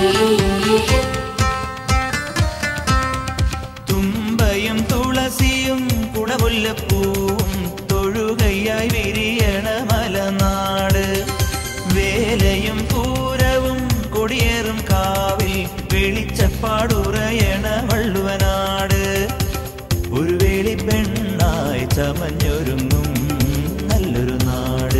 തുമ്പയും തുളസിയും കുടമുല്ലപ്പൂവും തൊഴുകയായി വിരിയണ മലനാട് വേലയും പൂരവും കൊടിയേറും കാവിൽ വെളിച്ചപ്പാടുറയണ വള്ളുവനാട് ഒരു വേളി പെണ്ണായി ചമഞ്ഞൊരുങ്ങും നല്ലൊരു നാട്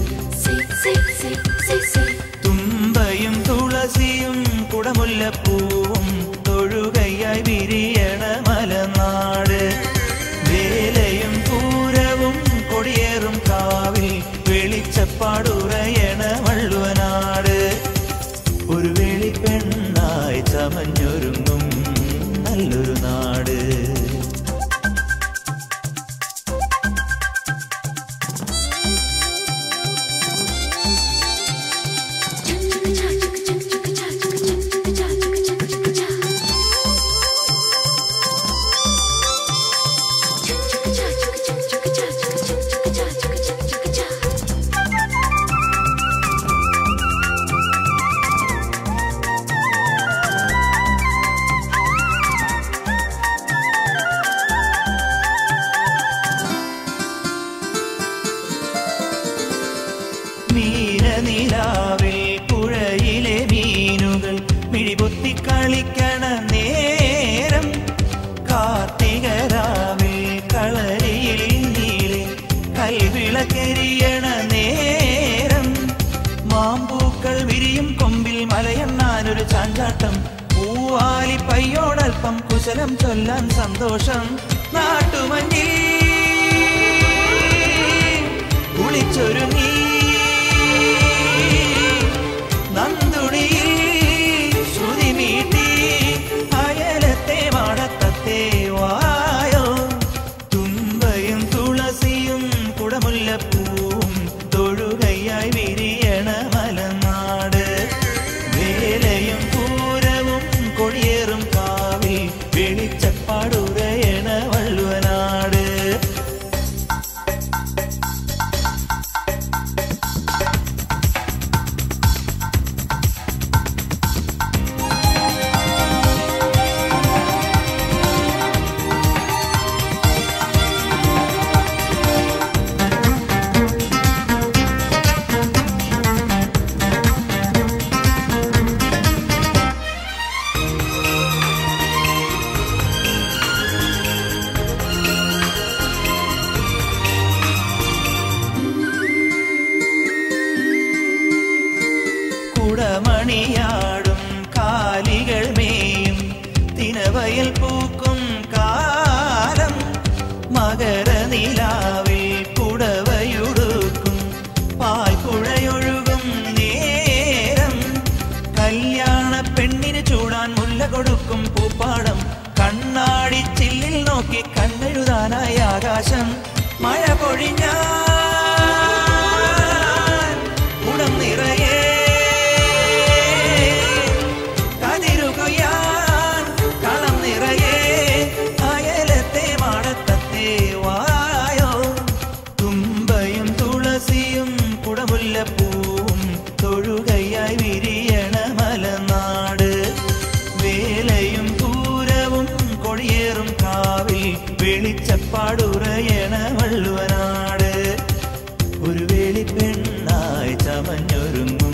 തുമ്പയും തുളസിയും കുടമുല്ലപ്പൂവും തൊഴുകയായി വിരിയണ മലനാട് വേലയും പൂരവും കൊടിയേറും കാവിൽ വെളിച്ചപ്പാടുറയണ വള്ളുവനാട് ഒരു വേളി പെണ്ണായി ചമഞ്ഞൊരുങ്ങും നല്ലൊരു നാട് നീലനിലാവിൽ പുഴയിലെ മീനുകൾ മിഴിപൊത്തി കളിക്കണ നേരം കാർത്തികരാവിൽ കളരിയിൽ നീളെ കൽവിളക്കെരിയണ നേരം മാമ്പൂക്കൾ വിരിയും കൊമ്പിൽ മലയണ്ണാനൊരു ചാഞ്ചാട്ടം പൂവാലി പയ്യോടൽപ്പം കുശലം ചൊല്ലാൻ സന്തോഷം നാട്ടുമഞ്ഞിൽ കുളിച്ചൊരുങ്ങി നന്ദുടിയിൽ ശ്രുതി മീട്ടി അയലത്തെ മാടത്തത്തെ വായോ തുമ്പയും തുളസിയും കുടമുല്ലപ്പൂവും തൊഴുകയായി വിരിയണ മലനാട് വേലയും പൂരവും കൊടിയേറും കാവിൽ വെളിച്ചപ്പാടുറയണ വള്ളുവനാട് കുടമണിയാടും കാലികൾ മേയും തിനവയൽ പൂക്കും കാലം മകരനിലാവിൽ കുടവയുടുക്കും പാൽക്കുഴയൊഴുകും നേരം കല്യാണ പെണ്ണിന് ചൂടാൻ മുല്ല കൊടുക്കും പൂപ്പാടം കണ്ണാടി ചില്ലിൽ നോക്കി കണ്ണെഴുതാനായി ആകാശം മഴ പൊഴിഞ്ഞാൽ കുടം നിറയെ കതിരുകൊയ്യാൻ കളം നിറയെ അയലത്തെ മാടത്തത്തെ വായോ തുമ്പയും തുളസിയും കുടമുല്ലപ്പൂവും തൊഴുകയായി വിരിയണ മലനാട് വേലയും പൂരവും കൊടിയേറും കാവിൽ വെളിച്ചപ്പാടുറയണ വള്ളുവനാട് ഒരു വേളി പെണ്ണായി ചമഞ്ഞൊരുങ്ങും